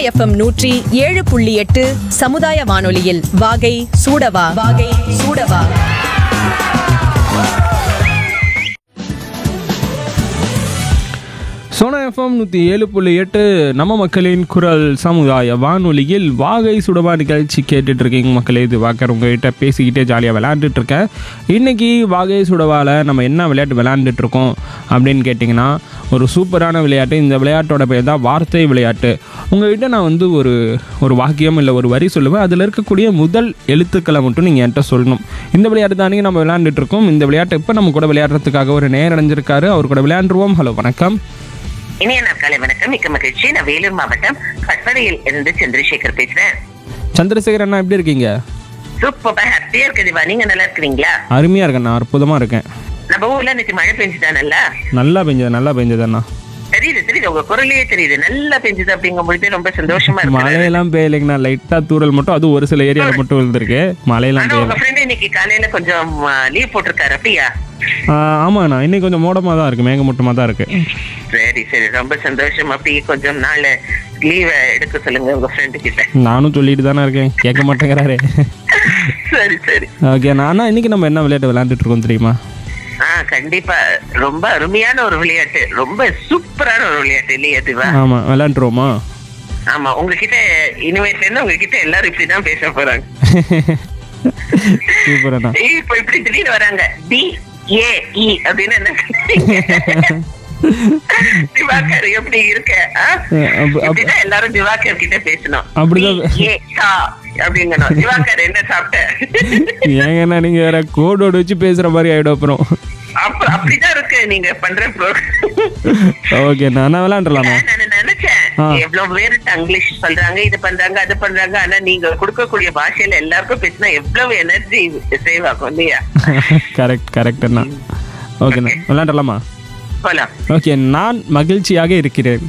FM நூற்றி ஏழு புள்ளி எட்டு சமுதாய வானொலியில் வாகை சூடவா வாகை சூடவா சோனா எஃப்எம் நூற்றி ஏழு புள்ளி எட்டு நம்ம மக்களின் குரல் சமுதாய வானொலியில் வாகை சுடவா நிகழ்ச்சி கேட்டுட்டு இருக்கீங்க மக்களே இது வாக்கர் உங்ககிட்ட பேசிக்கிட்டே ஜாலியாக விளையாண்டுட்டு இருக்கேன் இன்னைக்கு வாகை சுடவாவில் நம்ம என்ன விளையாட்டு விளையாண்டுட்டு இருக்கோம் அப்படின்னு கேட்டிங்கன்னா ஒரு சூப்பரான விளையாட்டு இந்த விளையாட்டோட பேர் தான் வார்த்தை விளையாட்டு உங்ககிட்ட நான் வந்து ஒரு ஒரு வாக்கியம் இல்லை ஒரு வரி சொல்லுவேன் அதில் இருக்கக்கூடிய முதல் எழுத்துக்களை மட்டும் நீங்கள் என்கிட்ட சொல்லணும் இந்த விளையாட்டு தானே நம்ம விளையாண்டுட்டு இருக்கோம் இந்த விளையாட்டை இப்போ நம்ம கூட விளையாடுறதுக்காக ஒரு நேரம் அடைஞ்சிருக்காரு அவர் கூட விளையாண்டுருவோம் ஹலோ வணக்கம் இனிய நாட்காலை வணக்கம் மிக்க மகிழ்ச்சி நான் வேலூர் மாவட்டம் பட்படையில் இருந்து சந்திரசேகர் பேசுறேன் சந்திரசேகர் அண்ணா எப்படி இருக்கீங்க சூப்பரா ஹாப்பியா இருக்கு திவா நீங்க நல்லா இருக்கிறீங்களா அருமையா இருக்கேன் நான் அற்புதமா இருக்கேன் நம்ம ஊர்ல நேற்று மழை பெஞ்சுதானல்ல நல்லா பெஞ்சது நல்லா பெஞ்சது அண்ணா தெரியுது தெரியுது உங்க குரலையே தெரியுது நல்லா பெஞ்சுது அப்படிங்கும் பொழுது ரொம்ப சந்தோஷமா இருக்கு மழையெல்லாம் பெய்யலைங்கண்ணா லைட்டா தூரல் மட்டும் அது ஒரு சில ஏரியால மட்டும் விழுந்திருக்கு மழையெல்லாம் ஆனா உங்க பெய்யல ஃப்ரெண்ட் இன்னைக்கு காலையில கொஞ்சம் லீவ் போட்டிருக்காரு அப்படியா ஆஹ் ஆமாண்ணா இன்னைக்கு கொஞ்சம் மோடமா தான் இருக்கு மேகமூட்டமா தான் இருக்கு சரி சரி ரொம்ப சந்தோஷம் அப்படியே கொஞ்சம் நாள் லீவ எடுக்க சொல்லுங்க உங்க ஃப்ரெண்டு கிட்ட நானும் சொல்லிட்டு தானே இருக்கேன் கேட்க மாட்டேங்கிறாரு சரி சரி ஓகே நான் இன்னைக்கு நம்ம என்ன விளையாட்டு விளையாண்டுட்டு இருக்கோம் தெரியுமா ஆ கண்டிப்பா ரொம்ப அருமையான ஒரு விளையாட்டு ரொம்ப சூப்பரான ஒரு விளையாட்டு இல்லையா திவா ஆமா விளையாண்டுருவோமா ஆமா உங்ககிட்ட இனிமேட்ல இருந்து உங்ககிட்ட எல்லாரும் இப்படிதான் பேச போறாங்க சூப்பர் அண்ணா ஏய், இப்ப இப்படி திடீர்னு வராங்க டி ஏ இ அப்படின்னு என்ன திவாகர் எப்படி இருக்க ஆ? அஹ் அப்ப- அப்ப- இப்படிதான் எல்லாரும் திவாகர் கிட்ட பேசணும் அப்படிதான். டி, ஏ, சா அப்படிங்கணும் திவாகர் என்ன சாப்பிட்ட ஏங்கண்ணா நீங்க வேற கோடோட வச்சு பேசுற மாதிரி ஆயிடும் அப்புறம் அப்ப அப்படிதான் இருக்கு நீங்க பண்ற program. ஓகேண்ணா நான் விளையாண்டுலாமா நான் நினைச்சேன் ஆ. எவ்வளவு பேர் இங்கிலீஷ் சொல்றாங்க இது பண்றாங்க அது பண்றாங்க ஆனா நீங்க கொடுக்கக்கூடிய பாஷையில எல்லாருக்கும் பேசினா எவ்வளவு எனர்ஜி சேவ் ஆகும் இல்லையா கரெக்ட் கரெக்ட் அண்ணா ஓகேண்ணா விளையாண்டலாமா போலாம் ஓகே நான் மகிழ்ச்சியாக இருக்கிறேன்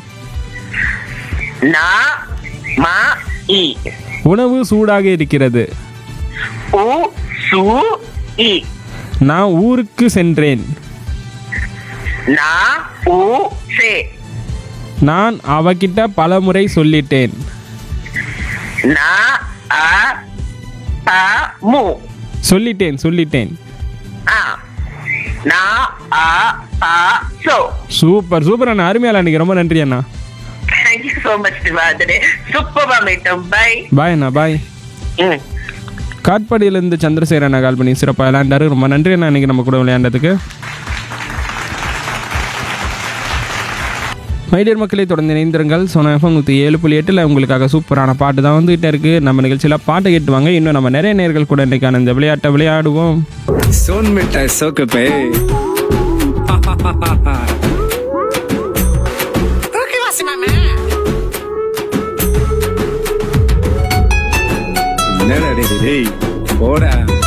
நா மா இ உணவு சூடாக இருக்கிறது உ சு இ நான் ஊருக்கு சென்றேன் நா உ சே நான் அவகிட்ட பலமுறை சொல்லிட்டேன் நா அ ப மு சொல்லிட்டேன் சொல்லிட்டேன் ஆ நா அ ப சோ சூப்பர் சூப்பர் அண்ணா அருமையால அன்னைக்கு ரொம்ப நன்றி அண்ணா தேங்க்யூ சோ மச் திவாதரே சூப்பரா மீட்டும் பை பாய் அண்ணா பாய் ம் காட்பாடியிலேருந்து சந்திரசேகர் அண்ணா கால் பண்ணி சிறப்பாக விளையாண்டாரு ரொம்ப நன்றி அண்ணா இன்னைக்கு நம்ம கூட விளையாண்டதுக்கு மைடியர் மக்களை தொடர்ந்து இணைந்திருங்கள் சோனா எஃப்எம் நூற்றி ஏழு புள்ளி எட்டில் உங்களுக்காக சூப்பரான பாட்டு தான் வந்துகிட்டே இருக்குது நம்ம நிகழ்ச்சியில் பாட்டு கேட்டுவாங்க இன்னும் நம்ம நிறைய நேர்கள் கூட இன்றைக்கான இந்த விளையாட்டை விளையாடுவோம் सोन मिठाई सोक पे என்னடா டேய், டேய் போடா